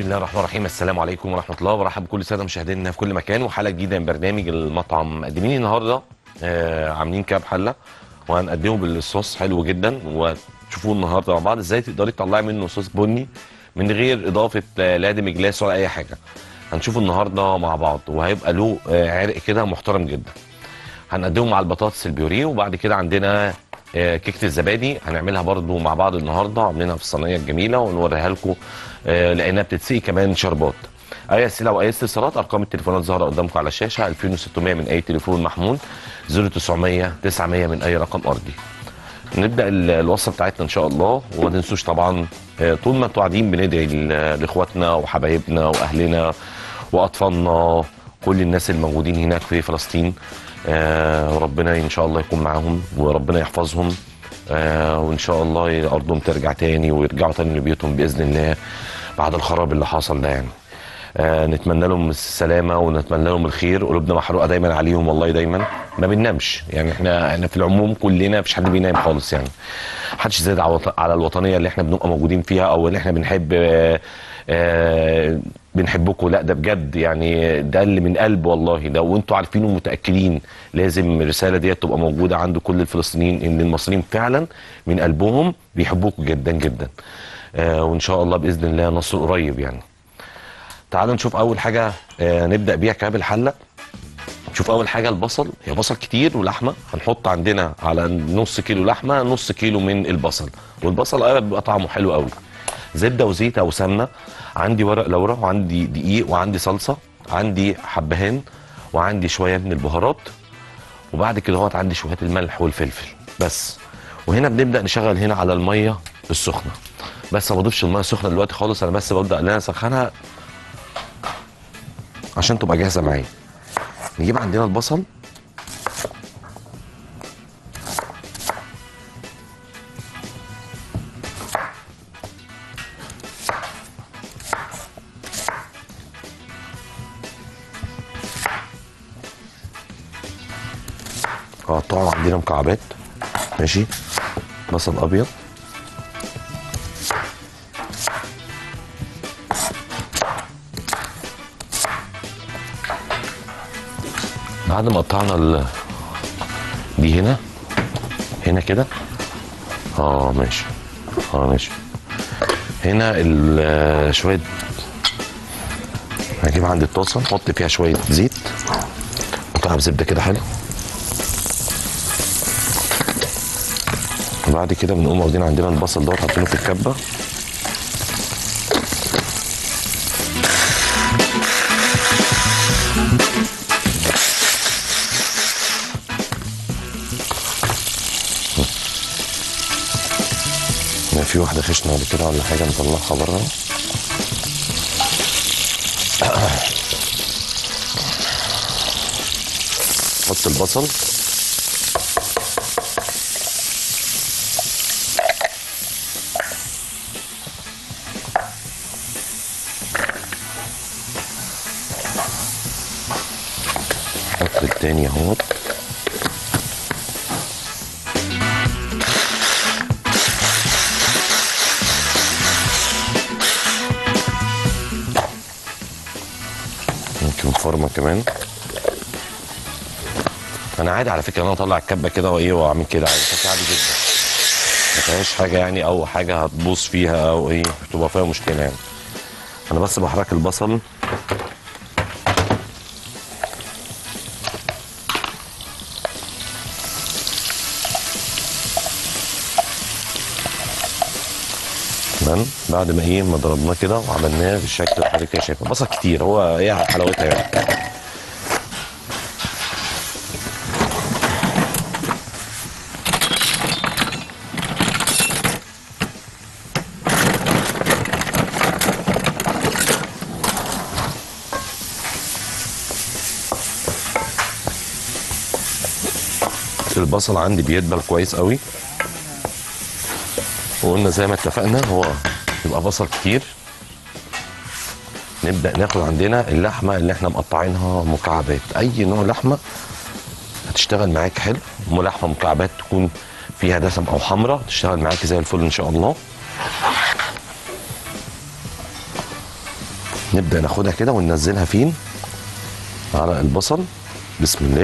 بسم الله الرحمن الرحيم السلام عليكم ورحمه الله وبرحب بكل الساده مشاهدينا في كل مكان وحلقه جديده من برنامج المطعم مقدمين النهارده آه عاملين كاب حله وهنقدمه بالصوص حلو جدا وتشوفوه النهارده مع بعض ازاي تقدري تطلعي منه صوص بني من غير اضافه آه، لا دم جلاس ولا اي حاجه هنشوفه النهارده مع بعض وهيبقى له آه، عرق كده محترم جدا هنقدمه مع البطاطس البيوريه وبعد كده عندنا آه، كيكه الزبادي هنعملها برضو مع بعض النهارده عاملينها في الصينيه الجميله ونوريها لكم آه، لانها بتتسقي كمان شربات اي اسئله واي استفسارات ارقام التليفونات ظاهره قدامكم على الشاشه 2600 من اي تليفون محمول 0900 900 من اي رقم ارضي نبدا ال- الوصفه بتاعتنا ان شاء الله وما تنسوش طبعا آه، طول ما انتوا قاعدين بندعي ل- لاخواتنا وحبايبنا واهلنا واطفالنا كل الناس الموجودين هناك في فلسطين آه، ربنا ان شاء الله يكون معاهم وربنا يحفظهم آه، وان شاء الله ارضهم ترجع تاني ويرجعوا تاني لبيوتهم باذن الله بعد الخراب اللي حصل ده يعني آه نتمنى لهم السلامه ونتمنى لهم الخير قلوبنا محروقه دايما عليهم والله دايما ما بننامش يعني احنا احنا في العموم كلنا مفيش حد بينام خالص يعني محدش زاد على الوط- على الوطنيه اللي احنا بنبقى موجودين فيها او اللي احنا بنحب آه آه بنحبكم لا ده بجد يعني ده اللي من قلب والله ده وانتوا عارفين ومتاكدين لازم الرساله ديت تبقى موجوده عند كل الفلسطينيين ان المصريين فعلا من قلبهم بيحبوكم جدا جدا آه وان شاء الله باذن الله نصر قريب يعني تعالوا نشوف اول حاجه آه، نبدا بيها كباب الحله نشوف اول حاجه البصل هي بصل كتير ولحمه هنحط عندنا على نص كيلو لحمه نص كيلو من البصل والبصل ايضا بيبقى طعمه حلو قوي زبده وزيت او سمنه عندي ورق لورا وعندي دقيق وعندي صلصه عندي حبهان وعندي شويه من البهارات وبعد كده هوت عندي شويه الملح والفلفل بس وهنا بنبدا نشغل هنا على الميه السخنه بس ما بضيفش الميه السخنه دلوقتي خالص انا بس ببدا ان انا اسخنها عشان تبقى جاهزه معايا نجيب عندنا البصل هقطعه عندنا مكعبات ماشي بصل ابيض بعد ما قطعنا ال... دي هنا هنا كده اه ماشي اه ماشي هنا ال... شويه هجيب عندي الطاسه نحط فيها شويه زيت مكعب زبده كده حلو بعد كده بنقوم واخدين عندنا البصل دوت حاطينه في الكبه ما في واحدة خشنة ولا كده ولا حاجة نطلعها بره حط البصل حط التاني اهوت ممكن فورمه كمان انا عادي على فكره ان انا اطلع الكبه كده وايه واعمل كده عادي شكل عادي جدا ما فيهاش حاجه يعني او حاجه هتبوظ فيها او ايه تبقى فيها مشكله يعني انا بس بحرك البصل تمام بعد ما ايه ما ضربناه كده وعملناه بالشكل اللي حضرتك كده شايفه بصل كتير هو ايه حلاوتها يعني البصل عندي بيدبل كويس قوي وقلنا زي ما اتفقنا هو يبقى بصل كتير نبدا ناخد عندنا اللحمه اللي احنا مقطعينها مكعبات اي نوع لحمه هتشتغل معاك حلو ام لحمه مكعبات تكون فيها دسم او حمراء تشتغل معاك زي الفل ان شاء الله نبدا ناخدها كده وننزلها فين على البصل بسم الله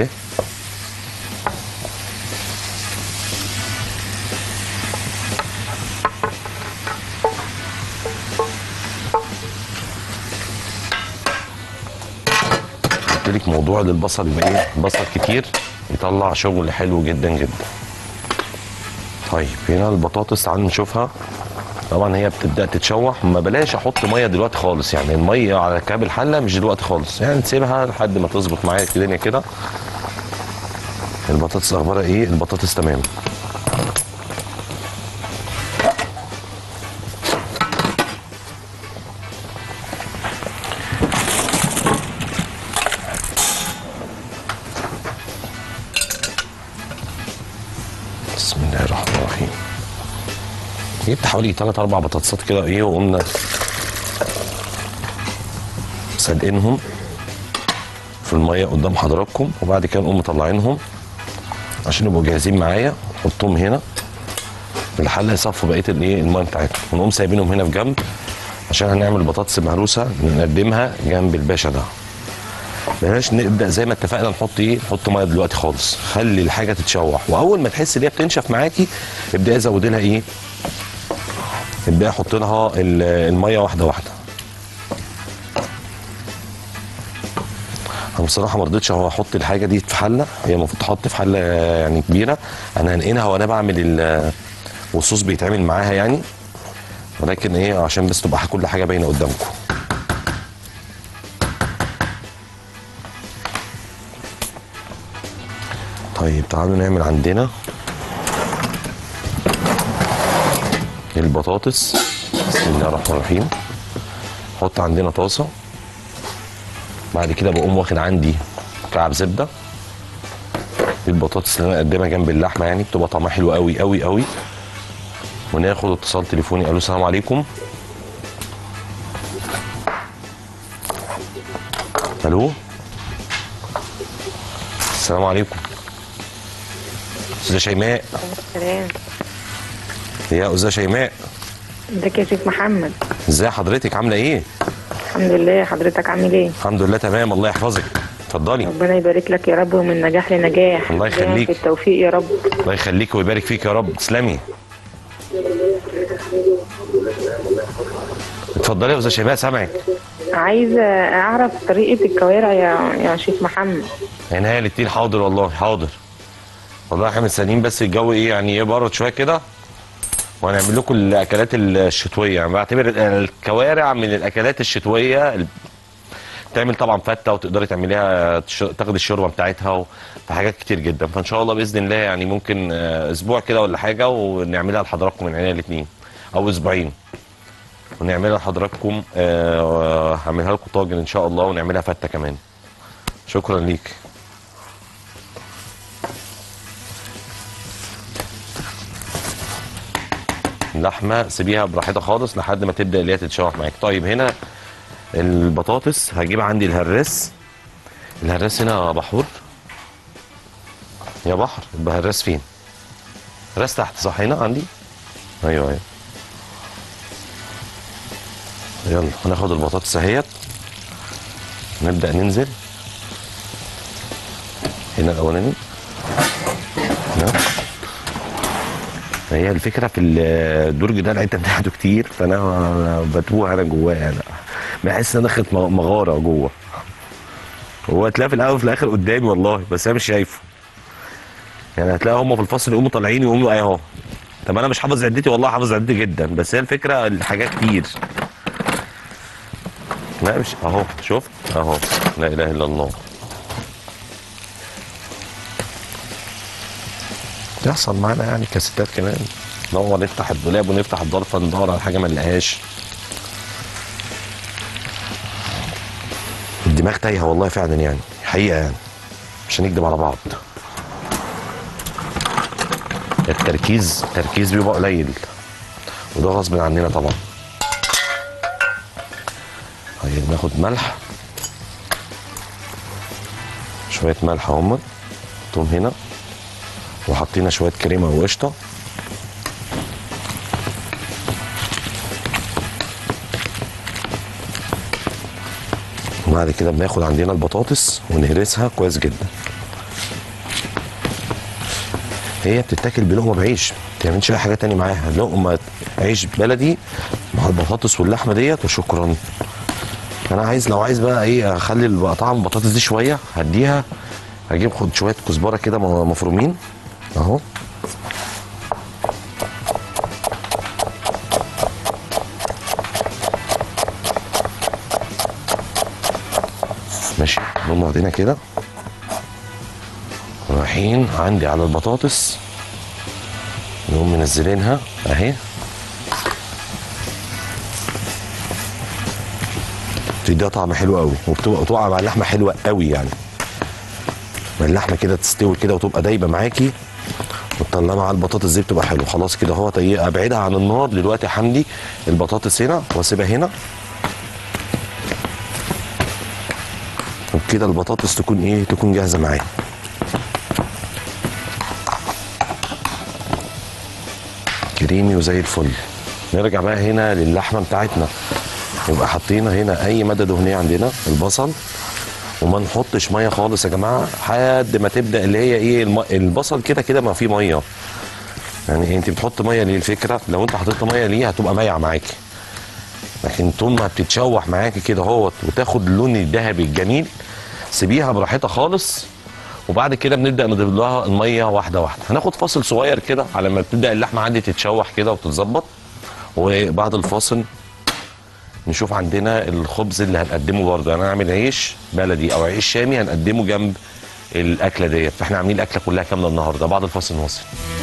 قلت لك موضوع للبصل يبقى ايه بصل كتير يطلع شغل حلو جدا جدا طيب هنا البطاطس تعالوا نشوفها طبعا هي بتبدا تتشوح ما بلاش احط ميه دلوقتي خالص يعني الميه على كعب الحله مش دلوقتي خالص يعني نسيبها لحد ما تظبط معايا الدنيا كده البطاطس اخبارها ايه البطاطس تمام بسم الله الرحمن الرحيم جبت حوالي 3 4 بطاطسات كده ايه وقمنا سادقينهم في الميه قدام حضراتكم وبعد كده نقوم مطلعينهم عشان يبقوا جاهزين معايا نحطهم هنا في الحله يصفوا بقيه الايه الميه بتاعتهم ونقوم سايبينهم هنا في جنب عشان هنعمل بطاطس المهروسه نقدمها جنب الباشا ده بلاش نبدا زي ما اتفقنا نحط ايه نحط ميه دلوقتي خالص خلي الحاجه تتشوح واول ما تحس ان هي بتنشف معاكي ابداي زودي لها ايه ابداي حط لها ال- الميه واحده واحده انا بصراحه ما رضيتش هو احط الحاجه دي في حله هي المفروض تحط في حله يعني كبيره انا هنقلها وانا بعمل ال- والصوص بيتعمل معاها يعني ولكن ايه عشان بس تبقى كل حاجه باينه قدامكم طيب تعالوا نعمل عندنا البطاطس بسم الله الرحمن الرحيم حط عندنا طاسه بعد كده بقوم واخد عندي كعب زبده البطاطس اللي انا اقدمها جنب اللحمه يعني بتبقى طعمها حلو قوي قوي قوي وناخد اتصال تليفوني الو السلام عليكم الو السلام عليكم استاذه شيماء سلام يا استاذه شيماء ازيك يا شيخ محمد ازاي حضرتك عامله ايه الحمد لله حضرتك عامل ايه الحمد لله تمام الله يحفظك اتفضلي ربنا يبارك لك يا رب ومن نجاح لنجاح الله دايما يخليك. في التوفيق يا رب الله يخليك ويبارك فيك يا رب تسلمي اتفضلي يا استاذه شيماء سامعك عايزه اعرف طريقه الكوارع يا يا شيخ محمد عينيا الاتنين حاضر والله حاضر والله احنا مستنيين بس الجو ايه يعني ايه برد شويه كده وهنعمل لكم الاكلات الشتويه يعني بعتبر الكوارع من الاكلات الشتويه ال- تعمل طبعا فته وتقدري تعمليها تش- تاخدي الشوربه بتاعتها و- في حاجات كتير جدا فان شاء الله باذن الله يعني ممكن آه، اسبوع كده ولا حاجه ونعملها لحضراتكم من عينيا الاثنين او اسبوعين ونعملها لحضراتكم آه، هعملها لكم طاجن ان شاء الله ونعملها فته كمان شكرا ليك اللحمه سيبيها براحتها خالص لحد ما تبدا اللي هي تتشوح معاك طيب هنا البطاطس هجيب عندي الهراس الهراس هنا يا بحور يا بحر يبقى هراس فين هراس تحت صح هنا عندي ايوه ايوه يلا هناخد البطاطس اهيت نبدا ننزل هنا الاولاني هنا هي الفكره في الدرج ده العده بتاعته كتير فانا بتوه انا جواه انا بحس ان انا دخلت مغاره جوه هو هتلاقي في الاول وفي الاخر قدامي والله بس انا مش شايفه يعني هتلاقي هم في الفصل يقوموا طالعين يقوموا اهي اهو طب انا مش حافظ عدتي والله حافظ عدتي جدا بس هي الفكره الحاجات كتير لا مش اهو شفت اهو لا اله الا الله بيحصل معانا يعني كاسيتات كمان ندور نفتح الدولاب ونفتح الظرفه ندور على حاجه ما نلاقيهاش الدماغ تايهه والله فعلا يعني حقيقه يعني مش هنكدب على بعض التركيز التركيز بيبقى قليل وده غصب عننا طبعا طيب ناخد ملح شويه ملح اهم نحطهم هنا وحطينا شويه كريمه وقشطه بعد كده بناخد عندنا البطاطس ونهرسها كويس جدا هي بتتاكل بلقمه بعيش ما تعملش اي حاجه تاني معاها لقمه عيش بلدي مع البطاطس واللحمه ديت وشكرا انا عايز لو عايز بقى ايه اخلي الب- طعم البطاطس دي شويه هديها هجيب خد شويه كزبره كده م- مفرومين اهو ماشي نقوم واخدينها كده رايحين عندي على البطاطس نقوم منزلينها اهي بتديها طعم حلو قوي وبتبقى تقع مع اللحمه حلوه قوي يعني ما اللحمه كده تستوي كده وتبقى دايبه معاكي وتطلعها مع البطاطس دي بتبقى حلوه خلاص كده اهو ايه ابعدها عن النار دلوقتي يا حمدي البطاطس هنا واسيبها هنا وبكده البطاطس تكون ايه تكون جاهزه معايا كريمي وزي الفل نرجع بقى هنا للحمه بتاعتنا يبقى حطينا هنا اي ماده دهنيه عندنا البصل وما نحطش ميه خالص يا جماعه لحد ما تبدا اللي هي ايه الم... البصل كده كده ما فيه ميه يعني انت بتحط ميه ليه الفكره لو انت حطيت ميه ليه هتبقى مايعه معاكي لكن طول ما بتتشوح معاكي كده اهوت وتاخد اللون الذهبي الجميل سيبيها براحتها خالص وبعد كده بنبدا نضيف لها الميه واحده واحده هناخد فاصل صغير كده على ما تبدا اللحمه عندي تتشوح كده وتتظبط وبعد الفاصل نشوف عندنا الخبز اللي هنقدمه برضه يعني هنعمل عيش بلدي او عيش شامي هنقدمه جنب الاكله ديت فاحنا عاملين الاكله كلها كامله النهارده بعد الفاصل نواصل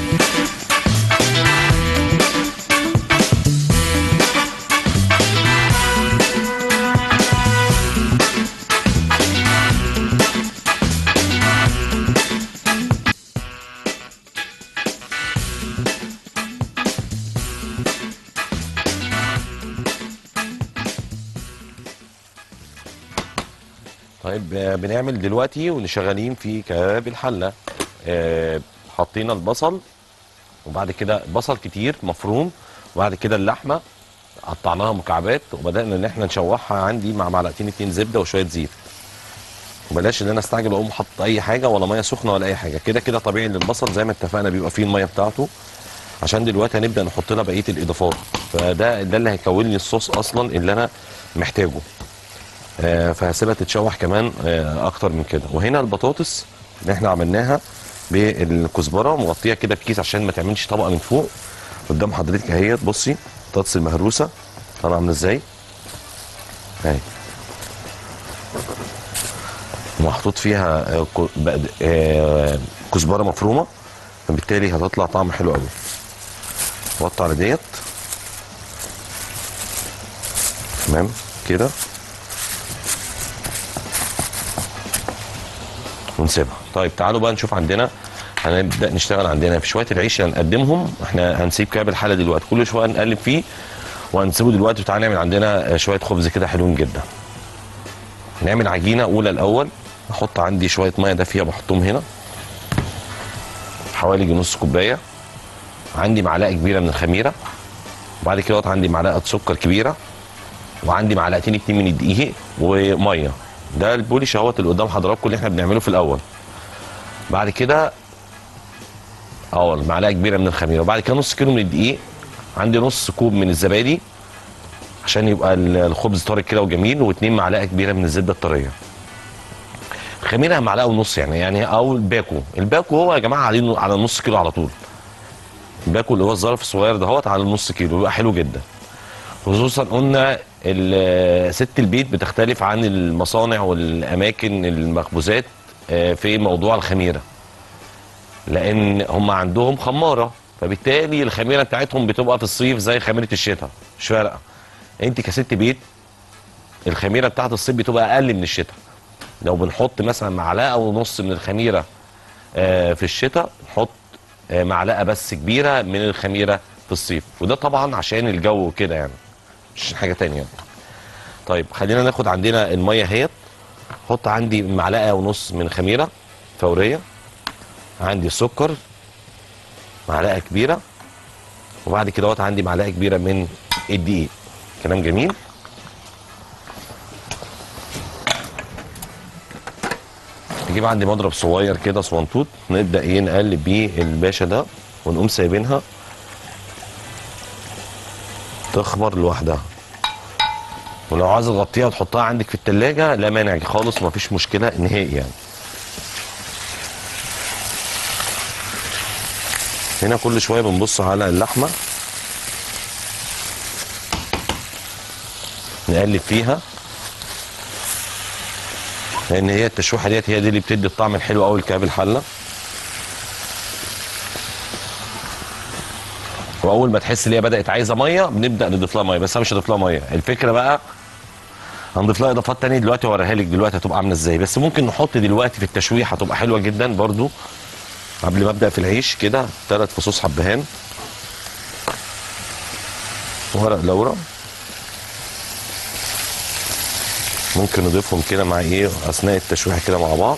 طيب آه، بنعمل دلوقتي ونشغلين في كباب الحله آه، حطينا البصل وبعد كده بصل كتير مفروم وبعد كده اللحمه قطعناها مكعبات وبدانا ان احنا نشوحها عندي مع معلقتين اتنين زبده وشويه زيت وبلاش ان انا استعجل واقوم حاطط اي حاجه ولا ميه سخنه ولا اي حاجه كده كده طبيعي ان البصل زي ما اتفقنا بيبقى فيه الميه بتاعته عشان دلوقتي هنبدا نحط لها بقيه الاضافات فده ده اللي هيكون لي الصوص اصلا اللي انا محتاجه آه، فهسيبها تتشوح كمان آه، اكتر من كده وهنا البطاطس اللي احنا عملناها بالكزبره مغطيه كده بكيس عشان ما تعملش طبقه من فوق قدام حضرتك اهيت بصي البطاطس المهروسه طالعه عامله ازاي اهي محطوط فيها آه، ك- بقد- آه، كزبره مفرومه فبالتالي هتطلع طعم حلو قوي وطي على ديت تمام كده ونسيبها طيب تعالوا بقى نشوف عندنا هنبدا نشتغل عندنا في شويه العيش اللي هنقدمهم احنا هنسيب كاب الحله دلوقتي كل شويه نقلب فيه وهنسيبه دلوقتي وتعالى نعمل عندنا شويه خبز كده حلوين جدا نعمل عجينه اولى الاول احط عندي شويه ميه دافيه بحطهم هنا حوالي نص كوبايه عندي معلقه كبيره من الخميره وبعد كده عندي معلقه سكر كبيره وعندي معلقتين اتنين من الدقيق وميه ده البوليش اهوت اللي قدام حضراتكم اللي احنا بنعمله في الاول بعد كده اه معلقه كبيره من الخميره وبعد كده نص كيلو من الدقيق عندي نص كوب من الزبادي عشان يبقى ال- الخبز طري كده وجميل واتنين معلقه كبيره من الزبده الطريه الخميره معلقه ونص يعني يعني او الباكو الباكو هو يا جماعه عليه على نص كيلو على طول الباكو اللي هو الظرف الصغير دهوت على النص كيلو بيبقى حلو جدا خصوصا قلنا ال- ست البيت بتختلف عن المصانع والاماكن المخبوزات آه، في موضوع الخميره لان هم عندهم خماره فبالتالي الخميره بتاعتهم بتبقى في الصيف زي خميره الشتاء مش فارقه انت كست بيت الخميره بتاعت الصيف بتبقى اقل من الشتاء لو بنحط مثلا معلقه ونص من الخميره آه، في الشتاء نحط آه، معلقه بس كبيره من الخميره في الصيف وده طبعا عشان الجو كده يعني مش حاجه تانية يعني. طيب خلينا ناخد عندنا الميه اهيت حط عندي معلقه ونص من خميره فوريه عندي سكر معلقه كبيره وبعد كده وقت عندي معلقه كبيره من الدقيق كلام جميل نجيب عندي مضرب صغير كده صوانطوط نبدا ايه نقلب بيه الباشا ده ونقوم سايبينها تخمر لوحدها ولو عايز تغطيها وتحطها عندك في التلاجة لا مانع خالص مفيش مشكلة نهائي يعني هنا كل شوية بنبص على اللحمة نقلب فيها لان هي التشويحه ديت هي دي اللي بتدي الطعم الحلو قوي لكباب الحله واول ما تحس ان هي بدات عايزه ميه بنبدا نضيف لها ميه بس انا مش هضيف لها ميه الفكره بقى هنضيف لها اضافات تانية دلوقتي اوريها لك دلوقتي هتبقى عامله ازاي بس ممكن نحط دلوقتي في التشويح هتبقى حلوه جدا برضو قبل ما ابدا في العيش كده ثلاث فصوص حبهان ورق لورا ممكن نضيفهم كده مع ايه اثناء التشويح كده مع بعض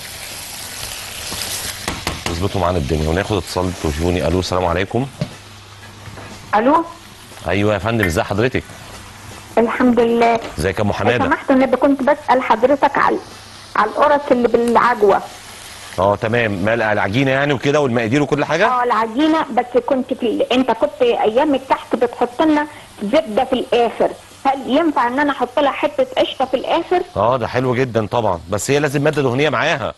يظبطوا معانا الدنيا وناخد اتصال تليفوني الو السلام عليكم الو ايوه يا فندم ازي حضرتك الحمد لله ازيك يا ام لو حماده سمحت انا كنت بسال حضرتك على على القرص اللي بالعجوه اه تمام مال العجينه يعني وكده والمقادير وكل حاجه اه العجينه بس كنت في ال... انت كنت ايام الكحك بتحط لنا زبده في الاخر هل ينفع ان انا احط لها حته قشطه في الاخر اه ده حلو جدا طبعا بس هي لازم ماده دهنيه معاها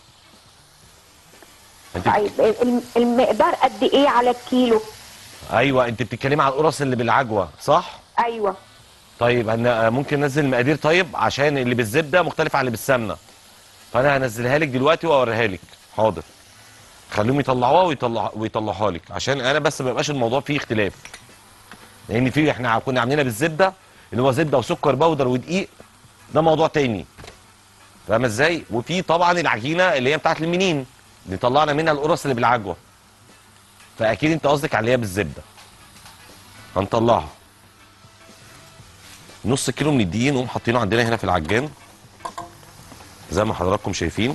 انت طيب الم- المقدار قد ايه على الكيلو ايوه انت بتتكلمي على القرص اللي بالعجوه صح ايوه طيب انا ممكن ننزل المقادير طيب عشان اللي بالزبده مختلف عن اللي بالسمنه فانا هنزلها لك دلوقتي واوريها لك حاضر خليهم يطلعوها ويطلع ويطلعوها لك عشان انا بس ما يبقاش الموضوع فيه اختلاف لان في احنا كنا عاملينها بالزبده اللي هو زبده وسكر بودر ودقيق ده موضوع تاني فاهمه ازاي وفي طبعا العجينه اللي هي بتاعت المنين اللي طلعنا منها القرص اللي بالعجوه فاكيد انت قصدك على اللي هي بالزبده هنطلعها نص كيلو من الدقيق نقوم حاطينه عندنا هنا في العجان زي ما حضراتكم شايفين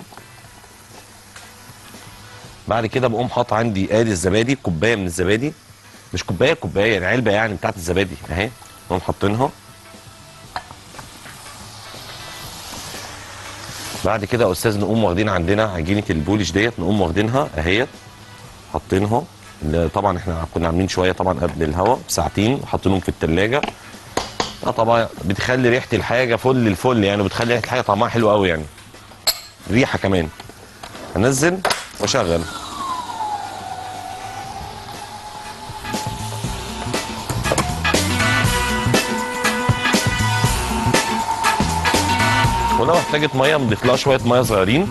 بعد كده بقوم حاطط عندي ادي الزبادي كوبايه من الزبادي مش كوبايه كوبايه يعني علبه يعني بتاعت الزبادي اهي نقوم حاطينها بعد كده يا استاذ نقوم واخدين عندنا عجينه البولش ديت نقوم واخدينها اهيت حاطينها اللي طبعا احنا كنا عاملين شويه طبعا قبل الهوا بساعتين حاطينهم في الثلاجه اه طبعا بتخلي ريحه الحاجه فل الفل يعني بتخلي ريحه الحاجه طعمها حلو قوي يعني ريحه كمان انزل واشغل ولو احتاجت ميه نضيف لها شويه ميه صغيرين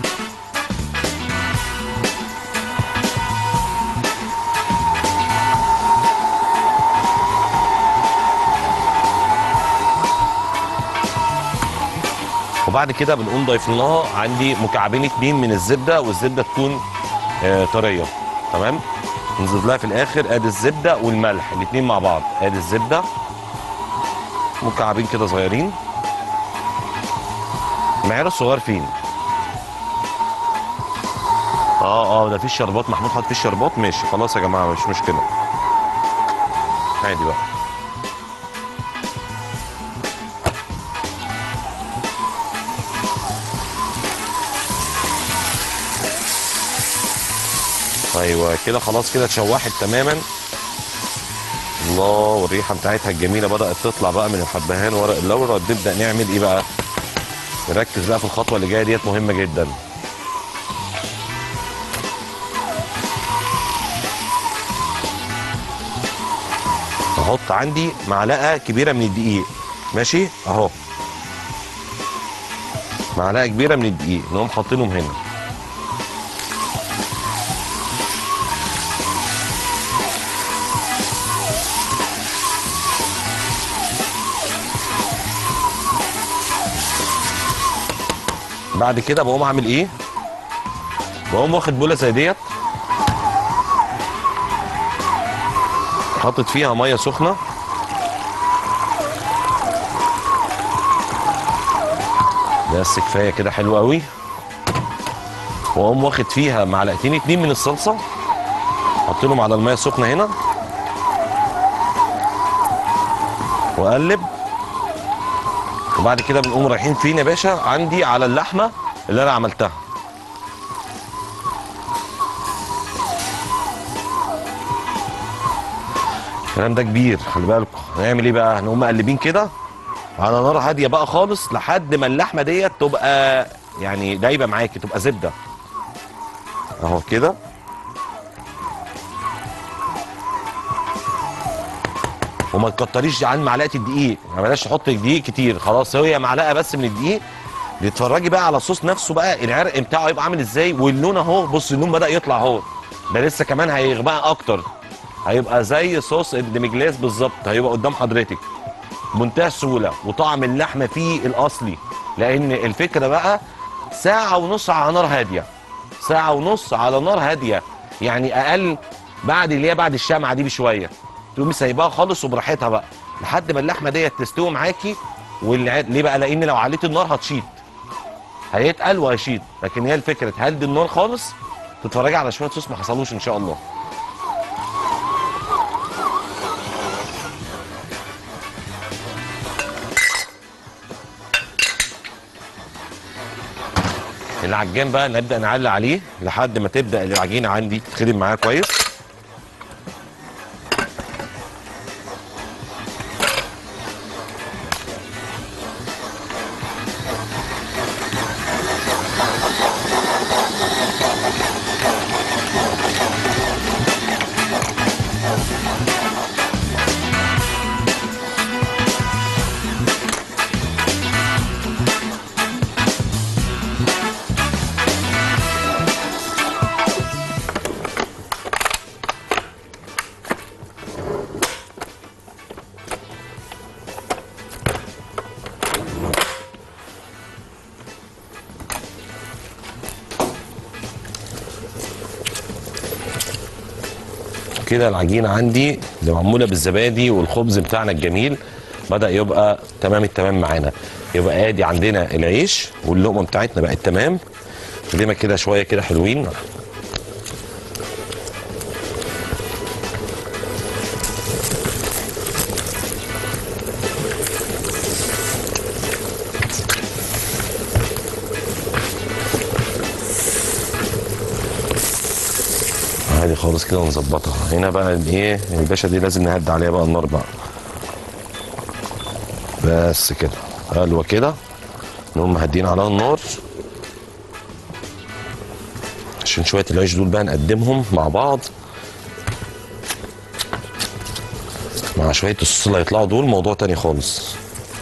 وبعد كده بنقوم ضايفين لها عندي مكعبين اتنين من الزبده والزبده تكون آه طريه تمام نضيف لها في الاخر ادي الزبده والملح الاتنين مع بعض ادي الزبده مكعبين كده صغيرين المعيار الصغير فين اه اه ده في الشربات محمود حاطط فيه الشربات ماشي خلاص يا جماعه مش مشكله عادي بقى ايوه كده خلاص كده اتشوحت تماما الله والريحه بتاعتها الجميله بدات تطلع بقى من الحبهان ورق اللورا نبدا نعمل ايه بقى نركز بقى في الخطوه اللي جايه ديت مهمه جدا احط عندي معلقه كبيره من الدقيق ماشي اهو معلقه كبيره من الدقيق نقوم حاطينهم هنا بعد كده بقوم اعمل ايه بقوم واخد بوله زي ديت حاطط فيها ميه سخنه بس كفايه كده حلو قوي واقوم واخد فيها معلقتين اتنين من الصلصه حاطينهم على الميه السخنه هنا واقلب وبعد كده بنقوم رايحين فين يا باشا عندي على اللحمه اللي انا عملتها الكلام ده كبير خلي بالكم هنعمل ايه بقى هنقوم مقلبين كده على نار هاديه بقى خالص لحد ما اللحمه ديت تبقى يعني دايبه معاكي تبقى زبده اهو كده وما تكتريش عن معلقه الدقيق ما بلاش تحط دقيق كتير خلاص هي معلقه بس من الدقيق تتفرجي بقى على الصوص نفسه بقى العرق بتاعه هيبقى عامل ازاي واللون اهو بص اللون بدا يطلع اهو ده لسه كمان هيغمق اكتر هيبقى زي صوص الديمجلاس بالظبط هيبقى قدام حضرتك بمنتهى السهوله وطعم اللحمه فيه الاصلي لان الفكره بقى ساعه ونص على نار هاديه ساعه ونص على نار هاديه يعني اقل بعد اللي هي بعد الشمعه دي بشويه تقومي سايباها خالص وبراحتها بقى لحد ما اللحمه ديت تستوي معاكي والع... ليه بقى لان لو عليت النار هتشيط هيتقل وهيشيط لكن هي الفكره تهدي النار خالص تتفرجي على شويه صوص ما حصلوش ان شاء الله العجان بقى نبدا نعلق عليه لحد ما تبدا العجينه عندي تتخدم معايا كويس كده العجينه عندي اللي معموله بالزبادي والخبز بتاعنا الجميل بدا يبقى تمام التمام معانا يبقى ادي عندنا العيش واللقمه بتاعتنا بقت تمام خلينا كده شويه كده حلوين عادي خالص كده ونظبطها هنا بقى ايه الباشا دي لازم نهدي عليها بقى النار بقى بس كده حلوه كده نقوم مهدين عليها النار عشان شويه العيش دول بقى نقدمهم مع بعض مع شويه الصوص اللي هيطلعوا دول موضوع تاني خالص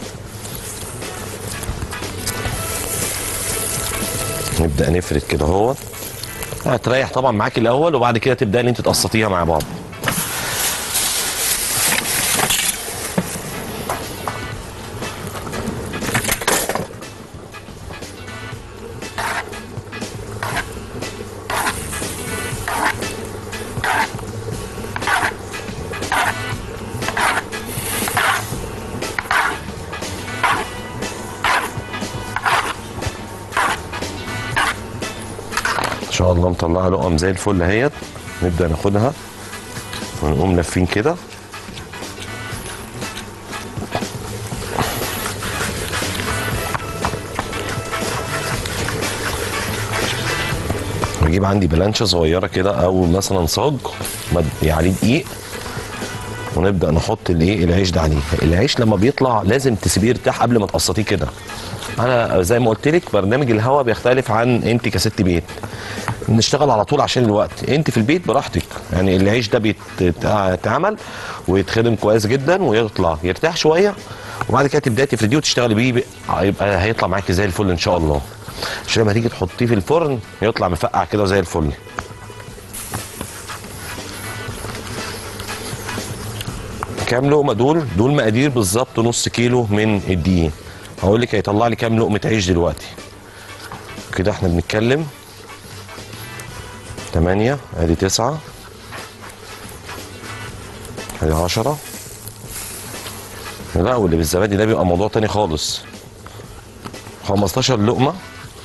نبدا نفرد كده اهوت هتريح طبعا معاك الاول وبعد كده تبدا ان انت تقسطيها مع بعض ان شاء الله مطلعه لقم زي الفل اهيت نبدا ناخدها ونقوم لافين كده واجيب عندي بلانشه صغيره كده او مثلا صاج مد- عليه دقيق ونبدا نحط الايه العيش ده عليه العيش لما بيطلع لازم تسيبيه يرتاح قبل ما تقسطيه كده انا زي ما قلت لك برنامج الهوا بيختلف عن انت كست بيت نشتغل على طول عشان الوقت انت في البيت براحتك يعني العيش ده بيتعمل ويتخدم كويس جدا ويطلع يرتاح شويه وبعد كده تبداي تفرديه وتشتغلي بيه بقى- يبقى هيطلع معاكي زي الفل ان شاء الله عشان لما تيجي تحطيه في الفرن يطلع مفقع كده زي الفل كام لقمه دول دول مقادير بالظبط نص كيلو من الدقيق هقول لك هيطلع لي كام لقمه عيش دلوقتي كده احنا بنتكلم 8 ادي 9 ادي 10 لا واللي بالزبادي ده بيبقى موضوع تاني خالص 15 لقمه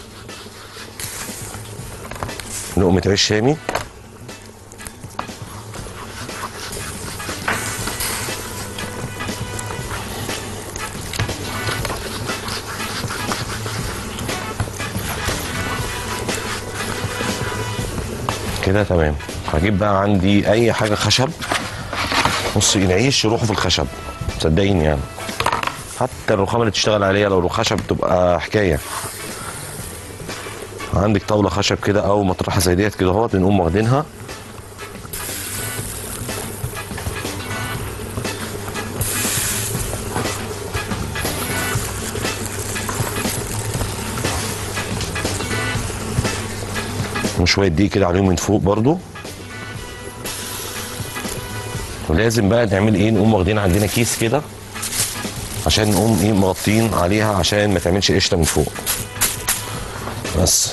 لقمه عيش شامي كده تمام هجيب بقى عندي اي حاجه خشب بصي العيش يروحوا في الخشب صدقيني يعني حتى الرخامه اللي تشتغل عليها لو خشب بتبقى حكايه عندك طاوله خشب كده او مطرحه زي ديت كده اهوت بنقوم واخدينها وشويه دقيق كده عليهم من فوق برضو ولازم بقى نعمل ايه نقوم واخدين عندنا كيس كده عشان نقوم ايه مغطين عليها عشان ما تعملش قشطه من فوق بس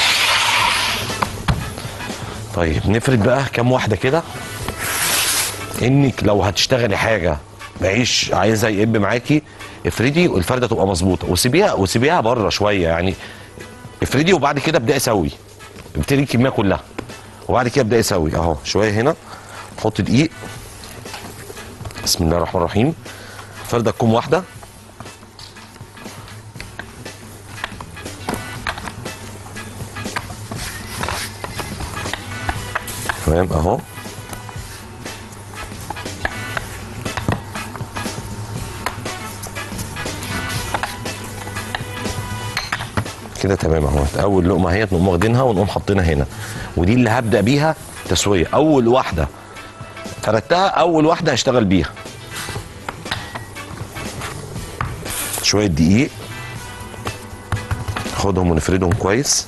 طيب نفرد بقى كام واحده كده انك لو هتشتغلي حاجه بعيش عايزها يقب معاكي افردي والفرده تبقى مظبوطه وسيبيها وسيبيها بره شويه يعني افردي وبعد كده ابداي سوي ابتدي الكميه كلها وبعد كده ابداي سوي اهو شويه هنا حط دقيق بسم الله الرحمن الرحيم فرده تكون واحده تمام اهو كده تمام اهو اول لقمه اهي نقوم واخدينها ونقوم حاطينها هنا ودي اللي هبدا بيها تسويه اول واحده فردتها اول واحده هشتغل بيها شويه دقيق ناخدهم ونفردهم كويس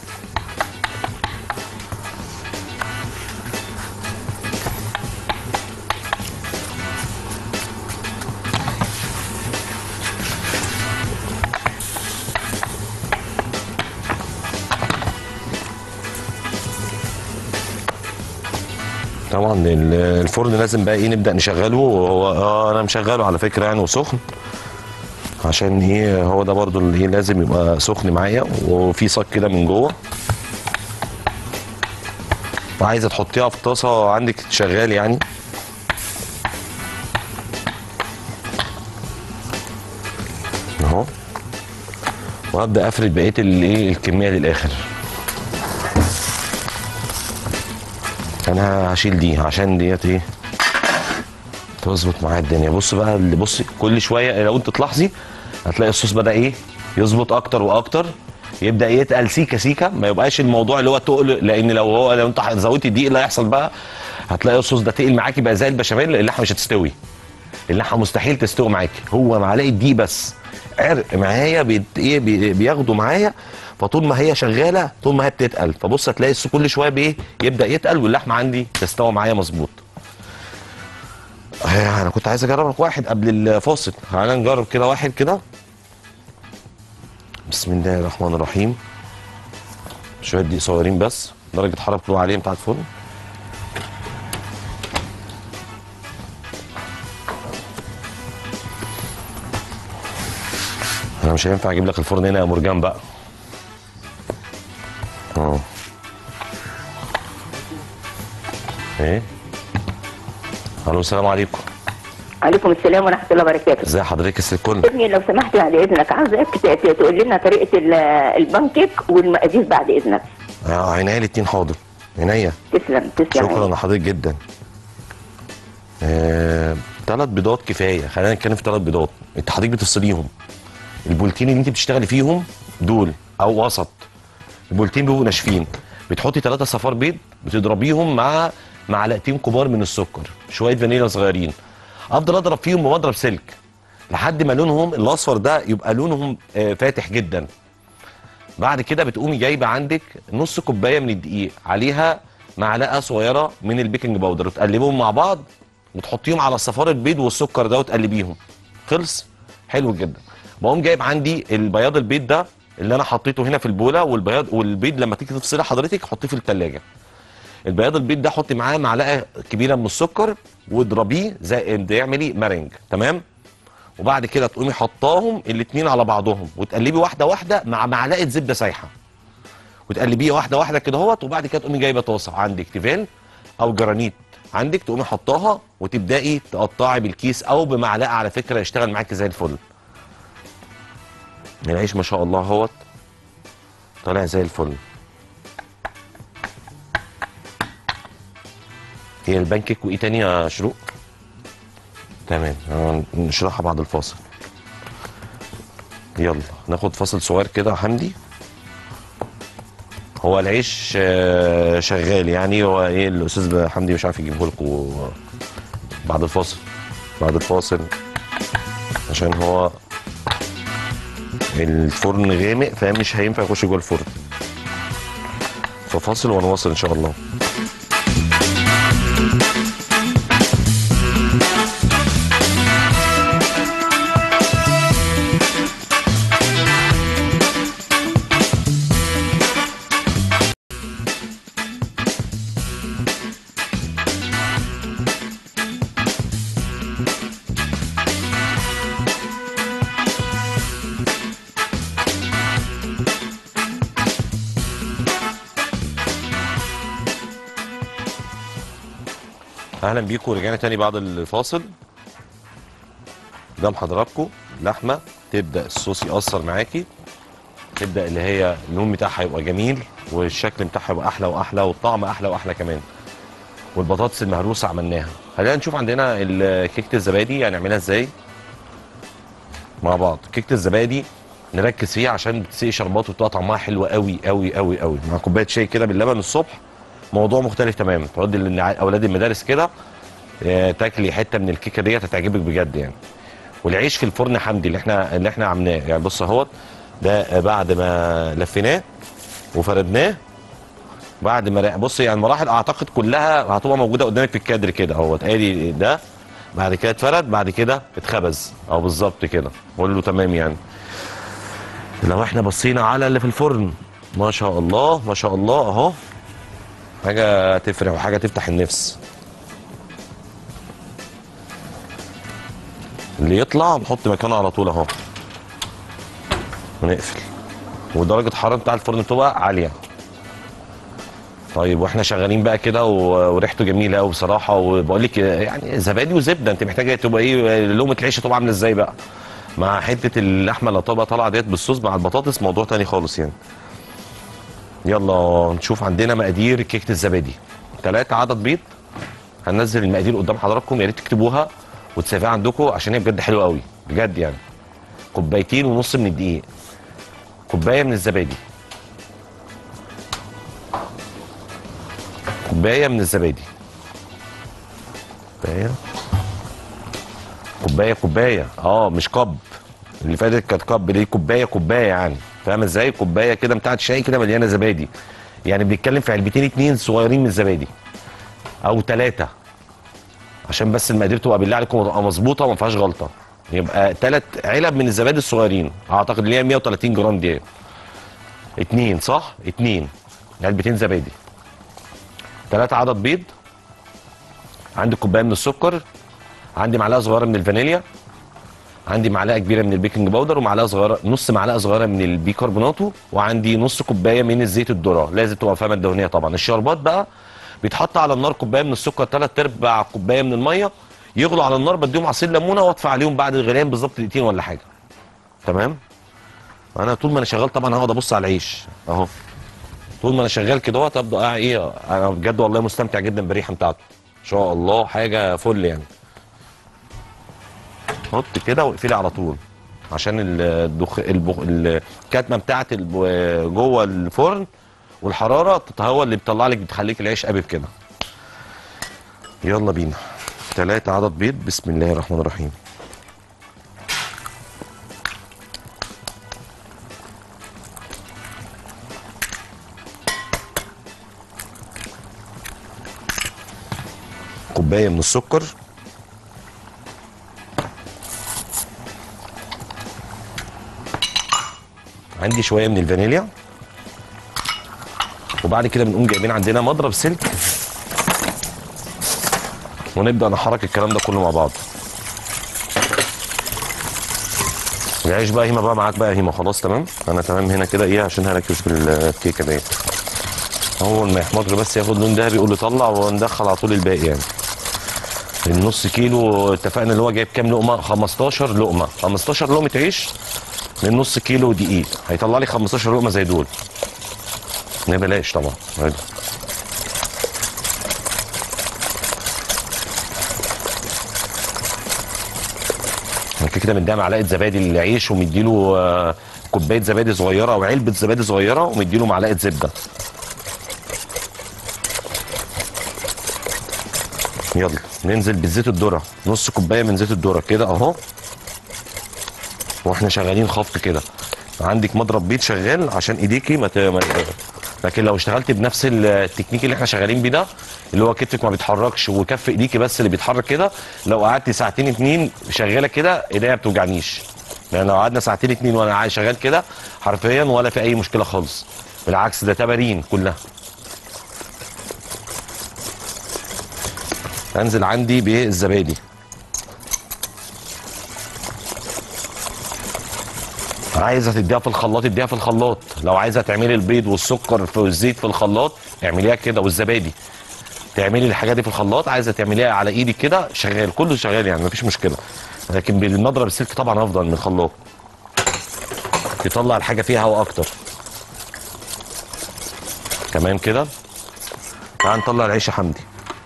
طبعا ال- الفرن لازم بقى ايه نبدا نشغله وهو اه انا مشغله على فكره يعني وسخن عشان ايه هو ده برضو اللي ايه لازم يبقى سخن معايا وفي صك كده من جوه وعايزه تحطيها في طاسه عندك شغال يعني اهو وهبدا افرد بقيه الايه الكميه للاخر انا هشيل دي عشان ديت ايه تظبط معايا الدنيا بص بقى اللي بص كل شويه لو انت تلاحظي هتلاقي الصوص بدا ايه يظبط اكتر واكتر يبدا يتقل سيكه سيكه ما يبقاش الموضوع اللي هو تقل لان لو هو لو انت زودتي الدقيق اللي هيحصل بقى هتلاقي الصوص ده تقل معاكي بقى زي البشاميل اللحمه مش هتستوي اللحمه مستحيل تستوي معاكي هو معلقه دقيق بس عرق معايا بيت ايه بي- بياخدوا معايا فطول ما هي شغاله طول ما هي بتتقل فبص هتلاقي الصوص كل شويه بايه يبدا يتقل واللحمه عندي تستوي معايا مظبوط آه، انا كنت عايز اجرب لك واحد قبل الفاصل تعالى نجرب كده واحد كده بسم الله الرحمن الرحيم شويه دقيق صغيرين بس درجه حراره بتقول عليهم بتاعت الفرن انا مش هينفع اجيب لك الفرن هنا يا مرجان بقى اه ايه الو السلام عليكم عليكم السلام ورحمه الله وبركاته ازي حضرتك يا ست الكل ابني لو سمحت بعد اذنك عاوزك ت- ت- تقول لنا طريقه ال- البانكيك والمقادير بعد اذنك اه عينيا الاتنين حاضر عينيا تسلم تسلم شكرا لحضرتك جدا آه، ثلاث بيضات كفايه خلينا نتكلم في ثلاث بيضات انت حضرتك بتفصليهم البولتين اللي انت بتشتغلي فيهم دول او وسط البولتين بيبقوا ناشفين بتحطي ثلاثة صفار بيض بتضربيهم مع معلقتين كبار من السكر شويه فانيليا صغيرين افضل اضرب فيهم بمضرب سلك لحد ما لونهم الاصفر ده يبقى لونهم آه، فاتح جدا بعد كده بتقومي جايبه عندك نص كوبايه من الدقيق عليها معلقه صغيره من البيكنج باودر وتقلبهم مع بعض وتحطيهم على صفار البيض والسكر ده وتقلبيهم خلص حلو جدا بقوم جايب عندي البياض البيض ده اللي انا حطيته هنا في البوله والبياض والبيض لما تيجي تفصلي حضرتك حطيه في الثلاجه البياض البيض ده حطي معاه معلقه كبيره من السكر واضربيه زي ده يعملي مارنج تمام وبعد كده تقومي حطاهم الاتنين على بعضهم وتقلبي واحده واحده مع معلقه زبده سايحه وتقلبيه واحده واحده كده اهوت وبعد كده تقومي جايبه طاسه عندك تيفال او جرانيت عندك تقومي حطاها وتبداي تقطعي بالكيس او بمعلقه على فكره يشتغل معاكي زي الفل العيش ما شاء الله اهوت طالع زي الفل هي البانكيك وايه تاني يا شروق تمام آه، نشرحها بعد الفاصل يلا ناخد فاصل صغير كده يا حمدي هو العيش آه، شغال يعني هو ايه الاستاذ حمدي مش عارف يجيبه لكم بعد الفاصل بعد الفاصل عشان هو الفرن غامق فمش هينفع يخش جوه الفرن ففاصل ونواصل ان شاء الله اهلا بيكم رجعنا تاني بعد الفاصل قدام حضراتكم لحمه تبدا الصوص ياثر معاكي تبدا اللي هي اللون بتاعها يبقى جميل والشكل بتاعها يبقى احلى واحلى والطعم احلى واحلى كمان والبطاطس المهروسه عملناها خلينا نشوف عندنا ال- كيكه الزبادي هنعملها ازاي مع بعض كيكه الزبادي نركز فيها عشان بتسقي شربات وبتبقى طعمها حلو قوي قوي قوي قوي مع كوبايه شاي كده باللبن الصبح موضوع مختلف تماما تقعدي للع- اولاد المدارس كده آه، تاكلي حته من الكيكه ديت هتعجبك بجد يعني والعيش في الفرن حمدي اللي احنا اللي احنا عملناه يعني بص اهوت ده آه، بعد ما لفيناه وفردناه بعد ما رق- بص يعني المراحل اعتقد كلها هتبقى موجوده قدامك في الكادر كده اهوت ادي ده بعد كده اتفرد بعد كده اتخبز او بالظبط كده قول له تمام يعني لو احنا بصينا على اللي في الفرن ما شاء الله ما شاء الله اهو حاجه تفرح وحاجه تفتح النفس اللي يطلع نحط مكانه على طول اهو ونقفل ودرجه الحراره بتاع الفرن بتبقى عاليه طيب واحنا شغالين بقى كده و- وريحته جميله قوي بصراحه وبقول لك يعني زبادي وزبده انت محتاجه تبقى ايه لقمه العيش تبقى عامله ازاي بقى مع حته اللحمه اللي طبقه طالعه ديت بالصوص مع البطاطس موضوع تاني خالص يعني يلا نشوف عندنا مقادير كيكه الزبادي ثلاثة عدد بيض هننزل المقادير قدام حضراتكم يا ريت تكتبوها وتسيبوها عندكم عشان هي بجد حلوه قوي بجد يعني كوبايتين ونص من الدقيق كوبايه من الزبادي كوبايه من الزبادي كوبايه كوبايه كوبايه اه مش كب اللي فاتت كانت كب دي كوبايه كوبايه يعني فاهم ازاي كوبايه كده بتاعت شاي كده مليانه زبادي يعني بنتكلم في علبتين اتنين صغيرين من الزبادي او ثلاثه عشان بس المقادير تبقى بالله عليكم تبقى مظبوطه وما فيهاش غلطه يبقى ثلاث علب من الزبادي الصغيرين اعتقد اللي هي 130 جرام دي اتنين صح اتنين علبتين زبادي ثلاثة عدد بيض عندي كوبايه من السكر عندي معلقه صغيره من الفانيليا عندي معلقه كبيره من البيكنج باودر ومعلقه صغيره نص معلقه صغيره من البيكربوناتو وعندي نص كوبايه من الزيت الذره لازم تبقى فاهمه الدهنيه طبعا الشربات بقى بيتحط على النار كوبايه من السكر ثلاث ارباع كوبايه من الميه يغلوا على النار بديهم عصير ليمونه وادفع عليهم بعد الغليان بالظبط دقيقتين ولا حاجه تمام انا طول ما انا شغال طبعا هقعد ابص على العيش اهو طول ما انا شغال كده اهوت ابدا آه ايه انا بجد والله مستمتع جدا بالريحه بتاعته ان شاء الله حاجه فل يعني حط كده واقفلي على طول عشان الدخ... البخ... الكتمه بتاعت الب... جوه الفرن والحراره هو اللي بتطلع لك بتخليك العيش قابب كده يلا بينا ثلاثة عدد بيض بسم الله الرحمن الرحيم كوباية من السكر عندي شويه من الفانيليا وبعد كده بنقوم جايبين عندنا مضرب سلك ونبدا نحرك الكلام ده كله مع بعض العيش بقى هيما بقى معاك بقى هيما خلاص تمام انا تمام هنا كده ايه عشان هركز في الكيكه ديت اول ما يحمر بس ياخد لون دهبي يقول لي طلع وندخل على طول الباقي يعني النص كيلو اتفقنا اللي هو جايب كام لقمه 15 لقمه 15 لقمه عيش من نص كيلو دقيق هيطلع لي 15 لقمه زي دول ما بلاش طبعا عادي كده مديها معلقه زبادي للعيش ومديله آه، كوبايه زبادي صغيره او علبه زبادي صغيره ومديله معلقه زبده يلا ننزل بزيت الذره نص كوبايه من زيت الذره كده اهو واحنا شغالين خفق كده عندك مضرب بيض شغال عشان ايديكي ما ت... ما- لكن لو اشتغلت بنفس التكنيك اللي احنا شغالين بيه ده اللي هو كتفك ما بيتحركش وكف ايديكي بس اللي بيتحرك كده لو قعدت ساعتين اتنين شغاله كده ايديا ما بتوجعنيش يعني لو قعدنا ساعتين اتنين وانا قاعد شغال كده حرفيا ولا في اي مشكله خالص بالعكس ده تمارين كلها انزل عندي بالزبادي عايزه تديها في الخلاط اديها في الخلاط لو عايزه تعملي البيض والسكر في والزيت في الخلاط اعمليها كده والزبادي تعملي الحاجات دي في الخلاط عايزه تعمليها على ايدك كده شغال كله شغال يعني مفيش مشكله لكن بالمضرب السلك طبعا افضل من الخلاط يطلع الحاجه فيها هواء اكتر تمام كده تعال نطلع العيش يا حمدي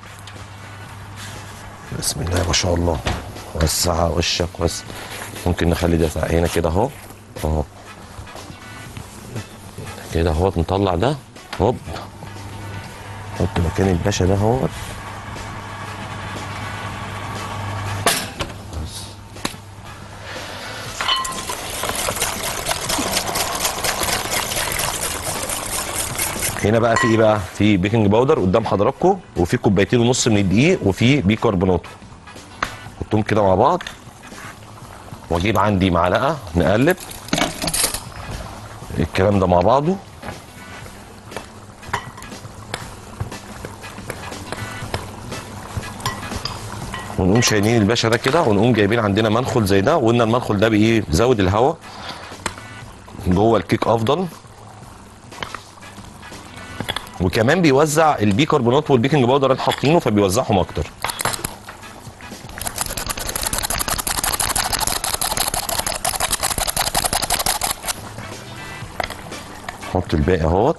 بسم الله ما شاء الله وسع وشك بس ممكن نخلي ده هنا كده اهو اهو كده اهو نطلع ده هوب حط مكان الباشا ده اهو بس. هنا بقى في ايه بقى في بيكنج باودر قدام حضراتكم وفي كوبايتين ونص من الدقيق وفي بيكربونات حطهم كده مع بعض واجيب عندي معلقه نقلب الكلام ده مع بعضه ونقوم شايلين الباشا ده كده ونقوم جايبين عندنا منخل زي ده وقلنا المنخل ده بايه بيزود الهواء جوه الكيك افضل وكمان بيوزع البيكربونات والبيكنج باودر اللي حاطينه فبيوزعهم اكتر حط الباقي اهوت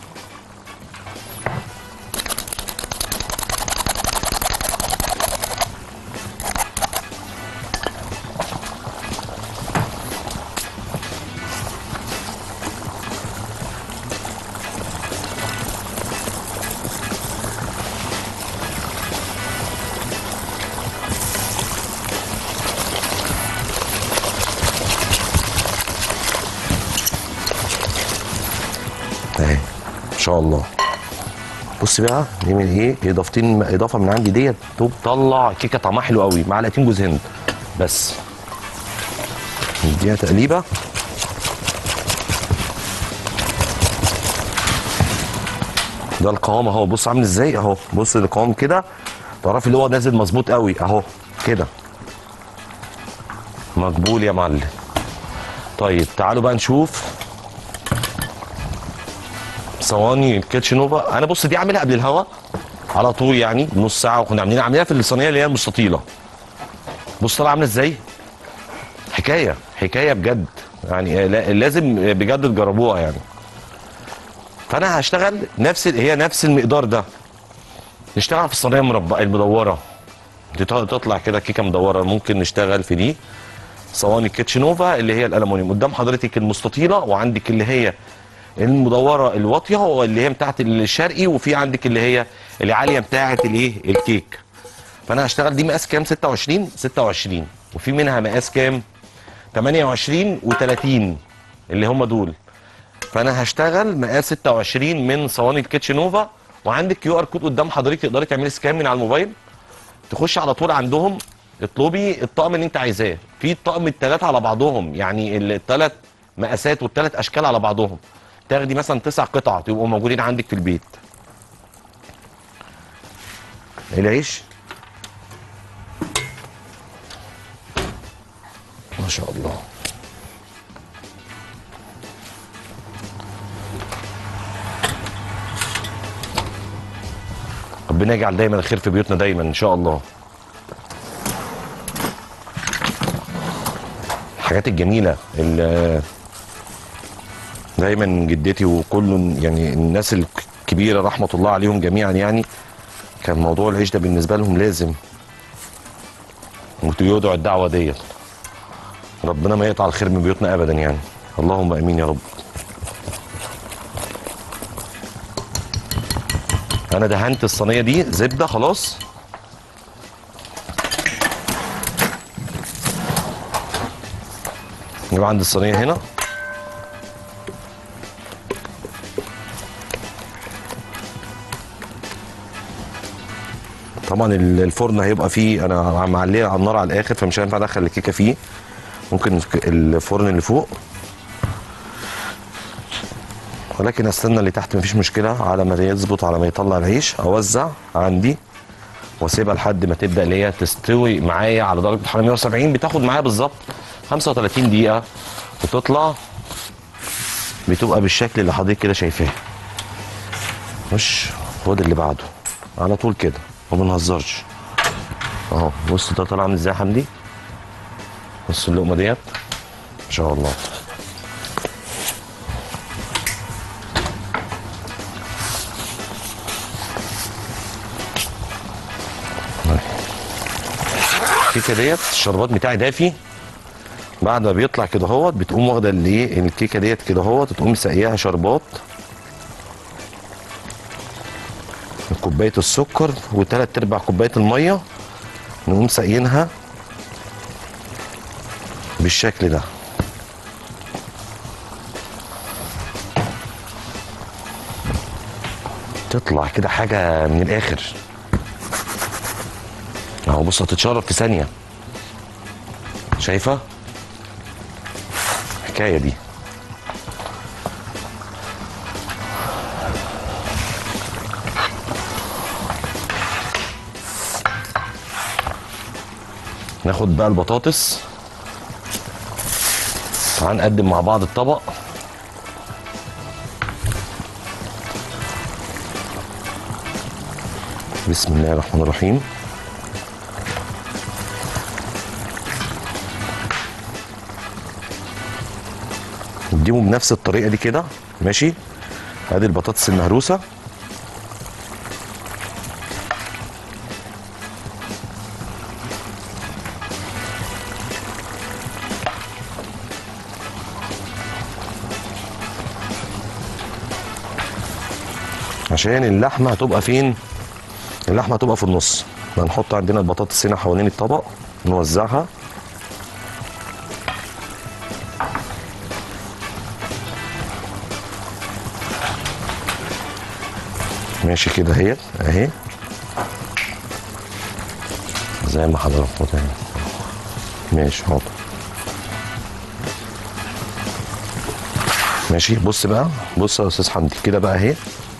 اهي ان شاء الله بص بقى دي من ايه اضافتين اضافه من عندي ديت تطلع كيكه طعمها حلو قوي معلقتين جوز هند بس نديها تقليبه ده القوام اهو بص عامل ازاي اهو بص القوام كده تعرفي اللي هو نازل مظبوط قوي اهو كده مقبول يا معلم طيب تعالوا بقى نشوف صواني الكيتشن نوفا انا بص دي عاملها قبل الهوا على طول يعني نص ساعه وكنا عاملين عاملينها في الصينيه اللي هي المستطيله بص طالعه عامله ازاي حكايه حكايه بجد يعني لا- لازم بجد تجربوها يعني فانا هشتغل نفس ال- هي نفس المقدار ده نشتغل في الصينيه المربعه المدوره دي ت- تطلع كده كيكه مدوره ممكن نشتغل في دي صواني كيتشنوفا اللي هي الالومنيوم قدام حضرتك المستطيله وعندك اللي هي المدوره الواطيه واللي هي بتاعت الشرقي وفي عندك اللي هي العاليه بتاعت الايه الكيك فانا هشتغل دي مقاس كام 26 26 وفي منها مقاس كام 28 و30 اللي هم دول فانا هشتغل مقاس 26 من صواني الكيتشنوفا وعندك كيو ار كود قدام حضرتك تقدري تعملي سكان من على الموبايل تخش على طول عندهم اطلبي الطقم اللي انت عايزاه في الطقم الثلاثه على بعضهم يعني الثلاث مقاسات والثلاث اشكال على بعضهم تاخدي مثلا تسع قطع تبقوا موجودين عندك في البيت العيش ما شاء الله ربنا يجعل دايما الخير في بيوتنا دايما ان شاء الله الحاجات الجميله اللي دايما جدتي وكل يعني الناس الكبيره رحمه الله عليهم جميعا يعني كان موضوع العيش ده بالنسبه لهم لازم ويدعوا الدعوه ديت ربنا ما يقطع الخير من بيوتنا ابدا يعني اللهم امين يا رب انا دهنت الصينيه دي زبده خلاص نجيب عند الصينيه هنا طبعا ال- الفرن هيبقى فيه انا معليه على النار على الاخر فمش هينفع ادخل الكيكه فيه ممكن الفرن اللي فوق ولكن استنى اللي تحت مفيش مشكله على ما يظبط على ما يطلع العيش اوزع عندي واسيبها لحد ما تبدا اللي هي تستوي معايا على درجه حراره 170 بتاخد معايا بالظبط 35 دقيقه وتطلع بتبقى بالشكل اللي حضرتك كده شايفاه مش خد اللي بعده على طول كده ما بنهزرش اهو بص ده طالع عامل ازاي يا حمدي بص اللقمه ديت ما شاء الله الكيكه ديت الشربات بتاعي دافي بعد ما بيطلع كده اهوت بتقوم واخده الايه الكيكه ديت كده اهوت تقوم سقياها شربات كوبايه السكر وثلاث ارباع كوبايه الميه نقوم ساقيينها بالشكل ده تطلع كده حاجه من الاخر اهو بص هتتشرب في ثانيه شايفه حكايه دي ناخد بقى البطاطس تعال نقدم مع بعض الطبق بسم الله الرحمن الرحيم نديهم بنفس الطريقه دي كده ماشي ادي البطاطس المهروسه عشان اللحمه هتبقى فين اللحمه هتبقى في النص هنحط عندنا البطاطس هنا حوالين الطبق نوزعها ماشي كده اهي اهي زي ما حضراتكم تاني ماشي حاضر ماشي بص بقى بص يا استاذ حمدي كده بقى اهي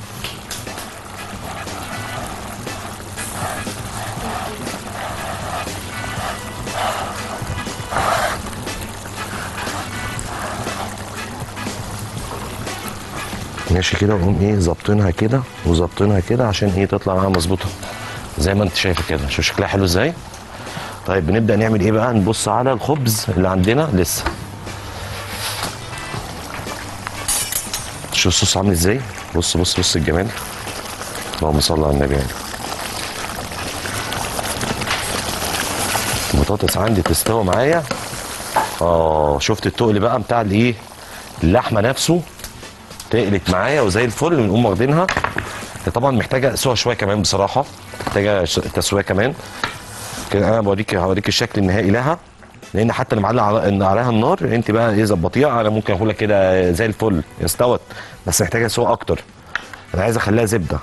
ماشي كده ونقوم ايه ظابطينها كده وظابطينها كده عشان ايه تطلع معاها مظبوطه زي ما انت شايفه كده شوف شكلها حلو ازاي طيب بنبدا نعمل ايه بقى نبص على الخبز اللي عندنا لسه شوف الصوص عامل ازاي بص بص بص الجمال اللهم صل على النبي يعني البطاطس عندي تستوي معايا اه شفت التقل بقى بتاع الايه اللحمه نفسه تقلت معايا وزي الفل ونقوم واخدينها هي طبعا محتاجه سوا شويه كمان بصراحه محتاجه ش- تسويه كمان كده انا بوريك هوريك الشكل النهائي لها لان حتى اللي معلق على- إن عليها النار انت بقى ايه ظبطيها انا ممكن اقول لك كده زي الفل استوت بس محتاجه سوا اكتر انا عايز اخليها زبده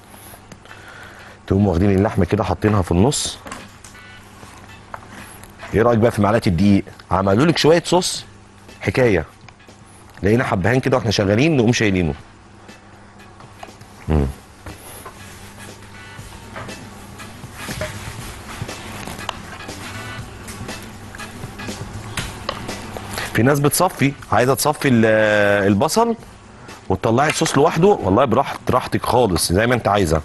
تقوم واخدين اللحمه كده حاطينها في النص ايه رايك بقى في معلقه الدقيق عملوا لك شويه صوص حكايه لقينا حبهان كده واحنا شغالين نقوم شايلينه مم. في ناس بتصفي عايزه تصفي ال- البصل وتطلعي الصوص لوحده والله براحت راحتك خالص زي ما انت عايزه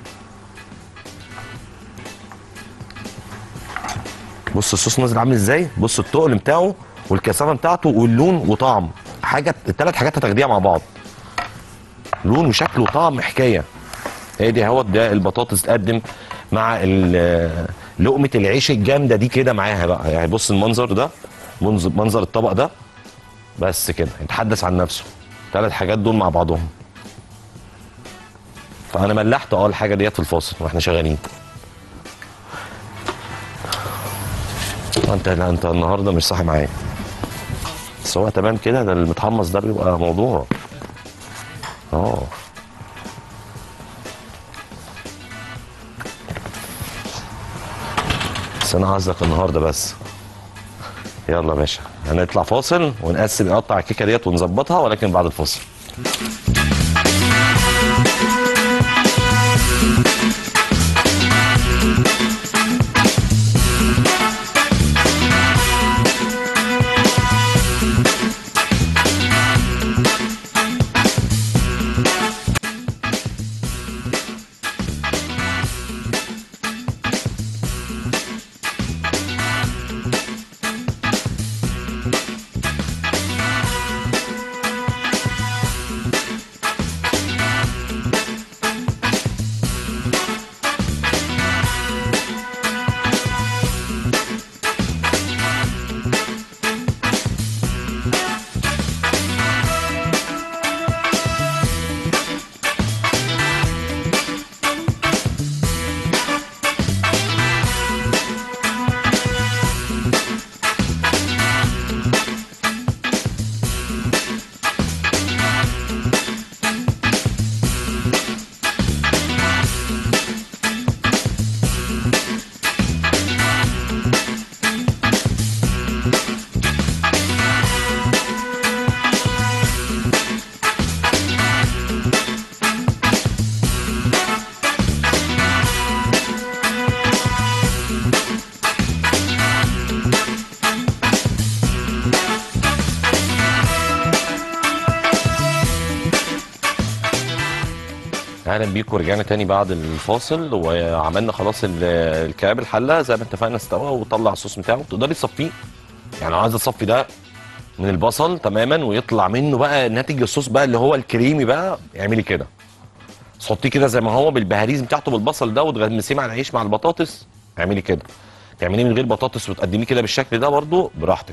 بص الصوص نازل عامل ازاي بص التقل بتاعه والكثافه بتاعته واللون وطعم حاجه الثلاث حاجات هتاخديها مع بعض لون وشكل وطعم حكايه هي دي اهوت ده البطاطس تقدم مع ال- لقمه العيش الجامده دي كده معاها بقى يعني بص المنظر ده منظر منظر الطبق ده بس كده يتحدث عن نفسه ثلاث حاجات دول مع بعضهم فانا ملحت اه الحاجه ديت في الفاصل واحنا شغالين انت لا انت النهارده مش صاحي معايا بس هو تمام كده ده المتحمص ده بيبقى موضوع اه بس انا عايزك النهارده بس يلا يا باشا هنطلع فاصل ونقسم نقطع الكيكه ديت ونظبطها ولكن بعد الفاصل اهلا بيكم رجعنا تاني بعد الفاصل وعملنا خلاص ال- الكباب الحله زي ما اتفقنا استوى وطلع الصوص بتاعه تقدري تصفيه يعني عايزه تصفي ده من البصل تماما ويطلع منه بقى ناتج الصوص بقى اللي هو الكريمي بقى اعملي كده تحطيه كده زي ما هو بالبهاريز بتاعته بالبصل ده وتغمسيه مع العيش مع البطاطس اعملي كده تعمليه من غير بطاطس وتقدميه كده بالشكل ده برضو براحتك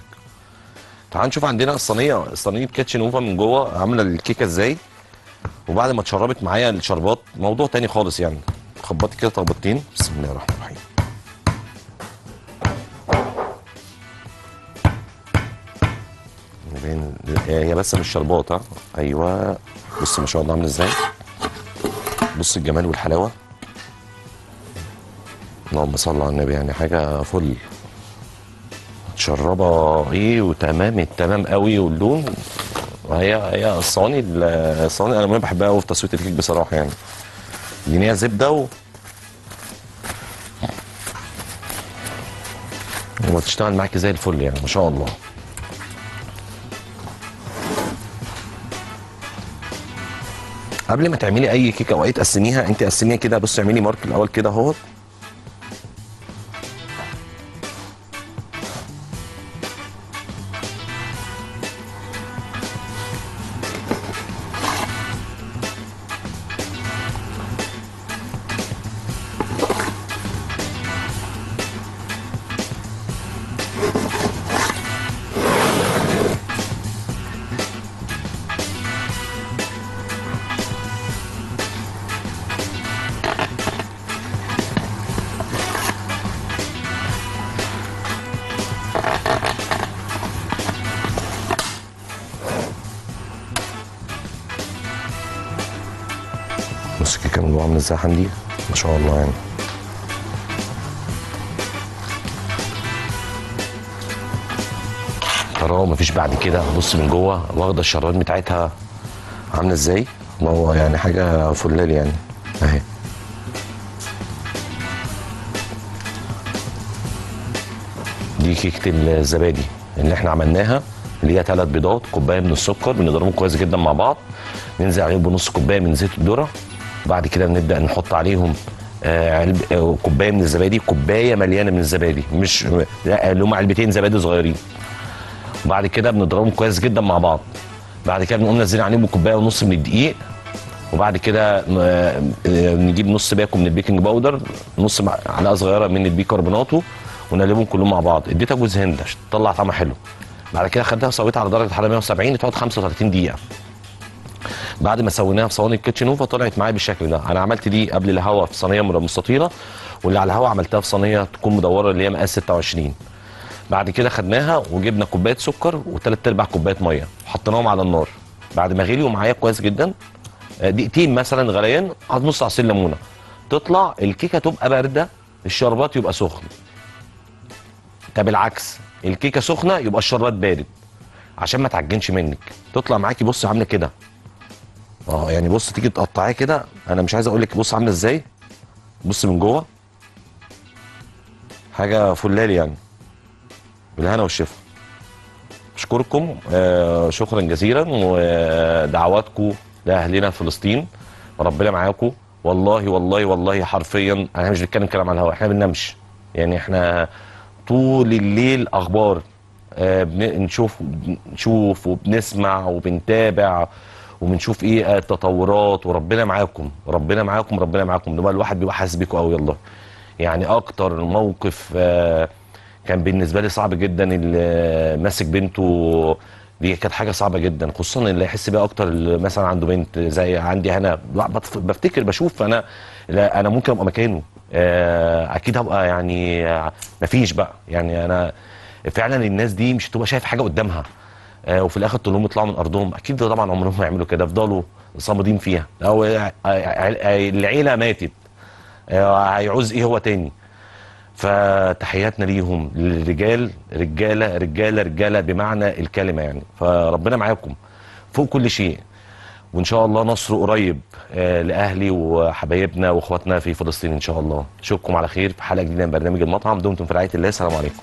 تعال نشوف عندنا الصينيه صينيه كيتشن اوفا من جوه عامله الكيكه ازاي وبعد ما اتشربت معايا الشربات موضوع تاني خالص يعني خبطي كده طبقتين بسم الله الرحمن الرحيم بين- هي بس مش شربات ها ايوه بص ما شاء الله عامل ازاي بص الجمال والحلاوه اللهم صل على النبي يعني حاجه فل متشربه ايه وتمام التمام قوي واللون وهي هي الصواني الصواني انا ما بحبها قوي في تسويه الكيك بصراحه يعني لان هي زبده و وتشتغل معاكي زي الفل يعني ما شاء الله قبل ما تعملي اي كيكه او اي تقسميها انت قسميها كده بصي اعملي مارك الاول كده اهوت بص الكيكه من جوه عامله ازاي يا حمدي ما شاء الله يعني ترى مفيش بعد كده بص من جوه واخده الشربات بتاعتها عامله ازاي ما هو يعني حاجه فلال يعني اهي دي كيكه الزبادي اللي احنا عملناها اللي هي ثلاث بيضات كوبايه من السكر بنضربهم كويس جدا مع بعض ننزل عليهم بنص كوبايه من زيت الذره بعد كده بنبدا نحط عليهم آه، علب آه، كوبايه من الزبادي كوبايه مليانه من الزبادي مش لا اللي هم علبتين زبادي صغيرين وبعد كده بنضربهم كويس جدا مع بعض بعد كده بنقوم نازلين عليهم كوبايه ونص من الدقيق وبعد كده آه، آه، نجيب نص باكو من البيكنج باودر نص معلقه صغيره من البيكربوناتو ونقلبهم كلهم مع بعض اديتها جوز هند عشان تطلع طعمها حلو بعد كده خدتها سويتها على درجه حراره 170 تقعد 35 دقيقه بعد ما سويناها في صواني الكيتشن اوفا طلعت معايا بالشكل ده انا عملت دي قبل الهواء في صينيه مستطيله واللي على الهواء عملتها في صينيه تكون مدوره اللي هي مقاس 26 بعد كده خدناها وجبنا كوبايه سكر وثلاث ارباع كوبايه ميه وحطيناهم على النار بعد ما غليوا معايا كويس جدا آه، دقيقتين مثلا غليان حط نص عصير ليمونه تطلع الكيكه تبقى بارده الشربات يبقى سخن طب العكس الكيكه سخنه يبقى الشربات بارد عشان ما تعجنش منك تطلع معاكي بص عامله كده اه يعني بص تيجي تقطعيها كده انا مش عايز اقول لك بص عامله ازاي بص من جوه حاجه فلالي يعني بالهنا والشفا اشكركم آه شكرا جزيلا ودعواتكم لاهلنا في فلسطين وربنا معاكم والله والله والله حرفيا انا مش بتكلم كلام على الهواء احنا ما بننامش يعني احنا طول الليل اخبار آه بن- نشوف نشوف وبنسمع وبنتابع وبنشوف ايه التطورات وربنا معاكم ربنا معاكم ربنا معاكم نبقى الواحد بيبقى حاسس بيكم قوي والله يعني اكتر موقف آه كان بالنسبه لي صعب جدا اللي ماسك بنته دي كانت حاجه صعبه جدا خصوصا اللي يحس بيها اكتر اللي مثلا عنده بنت زي عندي هنا لا، بتف- بفتكر بشوف انا لا انا ممكن ابقى مكانه آه، اكيد هبقى يعني آه، مفيش بقى يعني انا فعلا الناس دي مش هتبقى شايف حاجه قدامها آه، وفي الاخر تقول لهم يطلعوا من ارضهم اكيد ده طبعا عمرهم ما يعملوا كده يفضلوا صامدين فيها او آه، آه، العيله ماتت آه، هيعوز ايه هو تاني فتحياتنا ليهم للرجال رجاله رجاله رجاله بمعنى الكلمه يعني فربنا معاكم فوق كل شيء وان شاء الله نصر قريب آه، لاهلي وحبايبنا واخواتنا في فلسطين ان شاء الله اشوفكم على خير في حلقه جديده من برنامج المطعم دمتم في رعايه الله السلام عليكم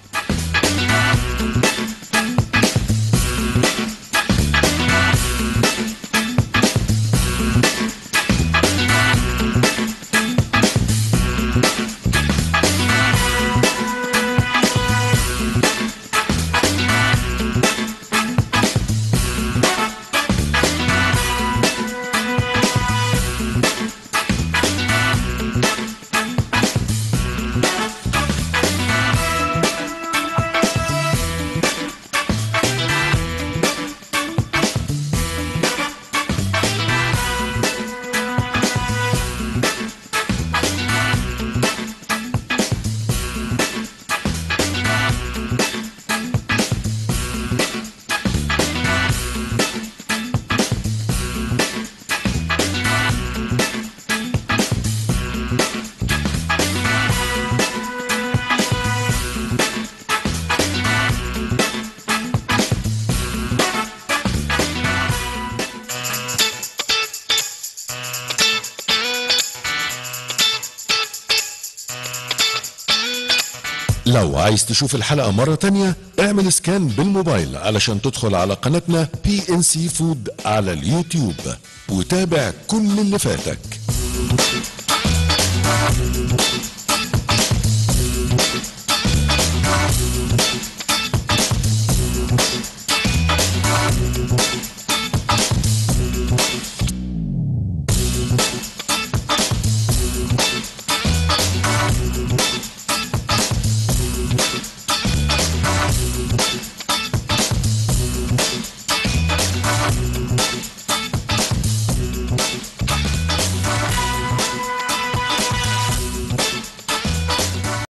لو عايز تشوف الحلقة مرة تانية اعمل سكان بالموبايل علشان تدخل على قناتنا بي ان سي فود على اليوتيوب وتابع كل اللي فاتك